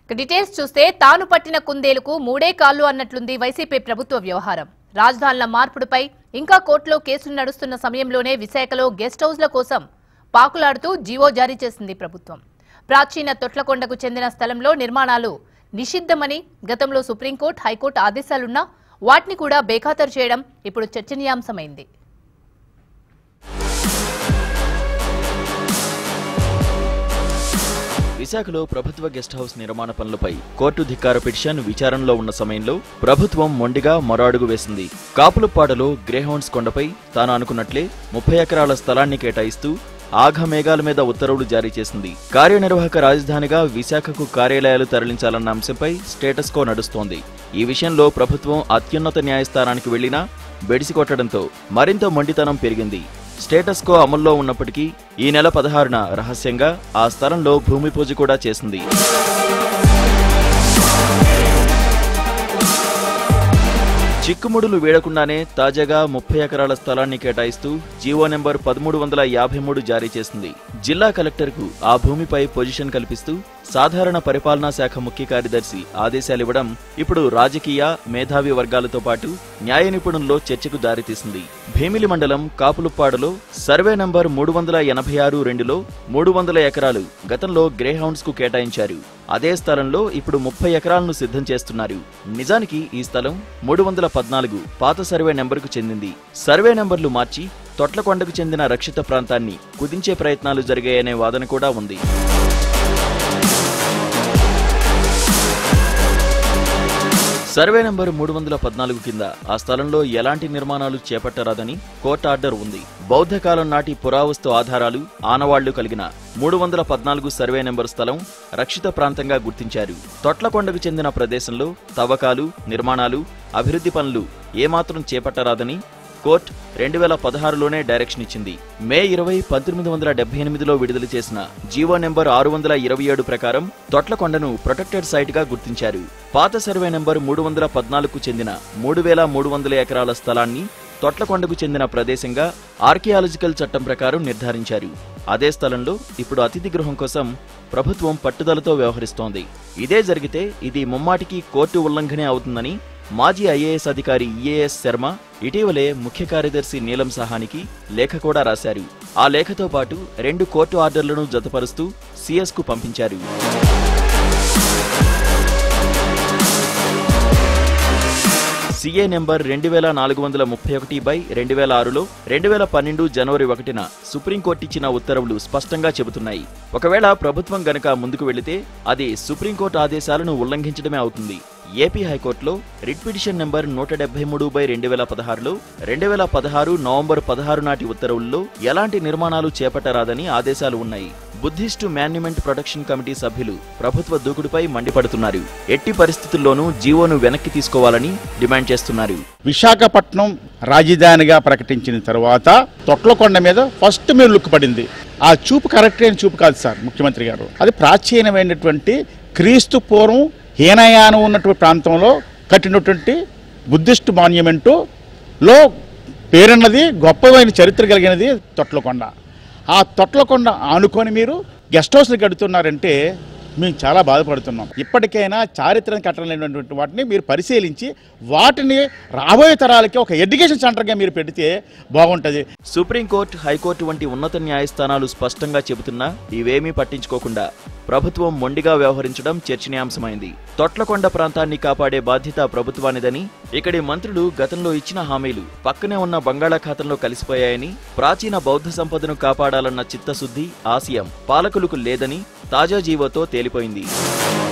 ఇక డీటెయిల్స్ చూస్తే తాను పట్టిన కుందేలుకు మూడే కాళ్ళు అన్నట్లుంది వైసీపీ ప్రభుత్వ వ్యవహారం రాజధానుల మార్పుడుపై ఇంకా కోర్టులో కేసులు నడుస్తున్న సమయంలోనే విశాఖలో గెస్ట్ హౌస్ల కోసం పాకులాడుతూ జీవో జారీ చేసింది ప్రభుత్వం ప్రాచీన తొట్లకొండకు చెందిన స్థలంలో నిర్మాణాలు నిషిద్ధమని గతంలో సుప్రీంకోర్టు హైకోర్టు ఆదేశాలున్నా వాటిని కూడా బేఖాతరు చేయడం ఇప్పుడు చర్చనీయాంశమైంది విశాఖలో ప్రభుత్వ గెస్ట్ హౌస్ నిర్మాణ పనులపై కోర్టు ధిక్కార పిటిషన్ విచారణలో ఉన్న సమయంలో ప్రభుత్వం మొండిగా మరో అడుగు వేసింది కాపులపాడలో గ్రేహౌండ్స్ కొండపై తాను అనుకున్నట్లే ముప్పై ఎకరాల స్థలాన్ని కేటాయిస్తూ ఆఘమేఘాల మీద ఉత్తర్వులు జారీ చేసింది కార్యనిర్వాహక రాజధానిగా విశాఖకు కార్యాలయాలు తరలించాలన్న అంశంపై స్టేటస్ కో నడుస్తోంది ఈ విషయంలో ప్రభుత్వం అత్యున్నత న్యాయస్థానానికి వెళ్లినా బెడిసి కొట్టడంతో మరింత మొండితనం పెరిగింది స్టేటస్ కో అమల్లో ఉన్నప్పటికీ ఈ నెల పదహారున రహస్యంగా ఆ స్థలంలో భూమి పూజ కూడా చేసింది చిక్కుముడులు వేడకుండానే తాజాగా ముప్పై ఎకరాల స్థలాన్ని కేటాయిస్తూ జీవో నెంబర్ పదమూడు వందల యాభై మూడు జారీ చేసింది జిల్లా కలెక్టర్కు ఆ భూమిపై పొజిషన్ కల్పిస్తూ సాధారణ పరిపాలనా శాఖ ముఖ్య కార్యదర్శి ఆదేశాలివ్వడం ఇప్పుడు రాజకీయ మేధావి వర్గాలతో పాటు న్యాయ నిపుణుల్లో చర్చకు దారితీసింది భీమిలి మండలం కాపులుప్పాడులో సర్వే నంబర్ మూడు వందల ఎనభై ఆరు రెండులో మూడు వందల ఎకరాలు గతంలో గ్రేహౌండ్స్ కు కేటాయించారు అదే స్థలంలో ఇప్పుడు ముప్పై ఎకరాలను సిద్ధం చేస్తున్నారు నిజానికి ఈ స్థలం మూడు వందల పద్నాలుగు పాత సర్వే నెంబర్కు చెందింది సర్వే నెంబర్లు మార్చి తొట్లకొండకు చెందిన రక్షిత ప్రాంతాన్ని కుదించే ప్రయత్నాలు జరిగాయనే వాదన కూడా ఉంది సర్వే నంబర్ మూడు వందల పద్నాలుగు కింద ఆ స్థలంలో ఎలాంటి నిర్మాణాలు చేపట్టరాదని కోర్టు ఆర్డర్ ఉంది బౌద్ధ కాలం నాటి పురావస్తు ఆధారాలు ఆనవాళ్లు కలిగిన మూడు వందల పద్నాలుగు సర్వే నెంబర్ స్థలం రక్షిత ప్రాంతంగా గుర్తించారు తొట్లకొండకు చెందిన ప్రదేశంలో తవ్వకాలు నిర్మాణాలు అభివృద్ధి పనులు ఏమాత్రం చేపట్టరాదని కోర్టు రెండు వేల పదహారులోనే డైరెక్షన్ ఇచ్చింది మే ఇరవై పంతొమ్మిది వందల డెబ్బై ఎనిమిదిలో విడుదల చేసిన జీవో నెంబర్ ఆరు వందల ఇరవై ఏడు ప్రకారం తొట్లకొండను ప్రొటెక్టెడ్ సైట్ గా గుర్తించారు పాత సర్వే నెంబర్ మూడు వందల పద్నాలుగుకు చెందిన మూడు వేల మూడు వందల ఎకరాల స్థలాన్ని తొట్లకొండకు చెందిన ప్రదేశంగా ఆర్కియాలజికల్ చట్టం ప్రకారం నిర్ధారించారు అదే స్థలంలో ఇప్పుడు అతిథి గృహం కోసం ప్రభుత్వం పట్టుదలతో వ్యవహరిస్తోంది ఇదే జరిగితే ఇది ముమ్మాటికి కోర్టు ఉల్లంఘనే అవుతుందని మాజీ ఐఏఎస్ అధికారి ఈఏఎస్ శర్మ ఇటీవలే ముఖ్య కార్యదర్శి నీలం సహానికి లేఖ కూడా రాశారు ఆ లేఖతో పాటు రెండు కోర్టు ఆర్డర్లను జతపరుస్తూ సిఎస్ కు పంపించారు సిఏ నెంబర్ రెండు వేల నాలుగు వందల ముప్పై ఒకటి బై రెండు వేల ఆరులో రెండు వేల పన్నెండు జనవరి ఒకటిన సుప్రీంకోర్టు ఇచ్చిన ఉత్తర్వులు స్పష్టంగా చెబుతున్నాయి ఒకవేళ ప్రభుత్వం గనక ముందుకు వెళితే అది సుప్రీంకోర్టు ఆదేశాలను ఉల్లంఘించడమే అవుతుంది ఏపీ హైకోర్టులో రిట్ పిటిషన్ నెంబర్ నూట డెబ్బై మూడు బై రెండు వేల పదహారులో రెండు వేల పదహారు నవంబర్ పదహారు నాటి ఉత్తర్వుల్లో ఎలాంటి నిర్మాణాలు చేపట్టరాదని ఆదేశాలు ఉన్నాయి బుద్ధిస్టు మాన్యుమెంట్ ప్రొటెక్షన్ కమిటీ సభ్యులు ప్రభుత్వ దూకుడుపై మండిపడుతున్నారు ఎట్టి పరిస్థితుల్లోనూ జీవోను వెనక్కి తీసుకోవాలని డిమాండ్ చేస్తున్నారు విశాఖపట్నం రాజధానిగా ప్రకటించిన తర్వాత తొట్లకొండ మీద ఫస్ట్ మీరు లుక్ పడింది ఆ చూపు కరెక్ట్ అయిన చూపు కాదు సార్ ముఖ్యమంత్రి గారు అది ప్రాచీనమైనటువంటి క్రీస్తు పూర్వం హీనయానం ఉన్నటువంటి ప్రాంతంలో కట్టినటువంటి బుద్ధిస్ట్ మాన్యుమెంటులో పేరున్నది గొప్పమైన చరిత్ర కలిగినది తొట్లకొండ ఆ తొట్లకొండ ఆనుకొని మీరు గెస్ట్ హౌస్లు కడుతున్నారంటే మేము చాలా బాధపడుతున్నాం ఇప్పటికైనా చారిత్రక కట్టలేనటువంటి వాటిని మీరు పరిశీలించి వాటిని రాబోయే తరాలకి ఒక ఎడ్యుకేషన్ సెంటర్గా మీరు పెడితే బాగుంటుంది సుప్రీంకోర్టు హైకోర్టు వంటి ఉన్నత న్యాయస్థానాలు స్పష్టంగా చెబుతున్నా ఇవేమీ పట్టించుకోకుండా ప్రభుత్వం మొండిగా వ్యవహరించడం చర్చనీయాంశమైంది తొట్లకొండ ప్రాంతాన్ని కాపాడే బాధ్యత ప్రభుత్వానిదని ఇక్కడి మంత్రులు గతంలో ఇచ్చిన హామీలు పక్కనే ఉన్న బంగాళాఖాతంలో కలిసిపోయాయని ప్రాచీన బౌద్ధ సంపదను కాపాడాలన్న చిత్తశుద్ధి ఆశయం పాలకులకు లేదని తాజా జీవోతో తేలిపోయింది